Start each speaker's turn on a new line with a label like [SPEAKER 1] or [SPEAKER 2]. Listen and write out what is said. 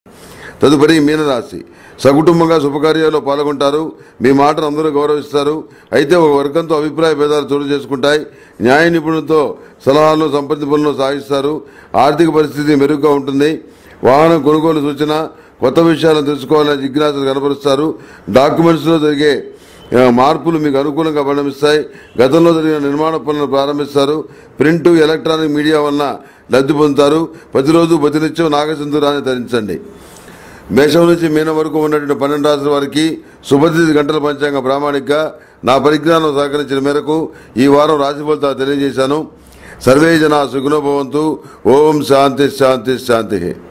[SPEAKER 1] తదుపరి మీనరాశి సకుటుంబంగా శుభకార్యాల్లో పాల్గొంటారు మీ మాటను అందరూ గౌరవిస్తారు అయితే ఒక వర్గంతో అభిప్రాయ భేదాలు చోటు చేసుకుంటాయి న్యాయ నిపుణులతో సలహాలను సంప్రదింపులను సాగిస్తారు ఆర్థిక పరిస్థితి మెరుగ్గా ఉంటుంది వాహనం కొనుగోలు సూచన కొత్త విషయాలను తెలుసుకోవాలనే జిజ్ఞాసలు కనబరుస్తారు డాక్యుమెంట్స్ లో జరిగే ఆ, మార్పులు మీకు అనుకూలంగా పరిణమిస్తాయి గతంలో జరిగిన నిర్మాణ పనులను ప్రారంభిస్తారు ప్రింట్ ఎలక్ట్రానిక్ మీడియా వలన లబ్ధి పొందుతారు ప్రతిరోజు ప్రతినిత్యం నాగసింధురాన్ని ధరించండి మేషం నుంచి మీనం వరకు ఉన్నటువంటి పన్నెండు రాసుల వారికి శుభతిథి గంటల పంచాంగ ప్రామాణిక నా పరిజ్ఞానం సహకరించిన మేరకు ఈ వారం రాశి ఫలితాలు తెలియజేశాను సర్వే జన సుగుణభవంతు ఓం శాంతి శాంతి శాంతి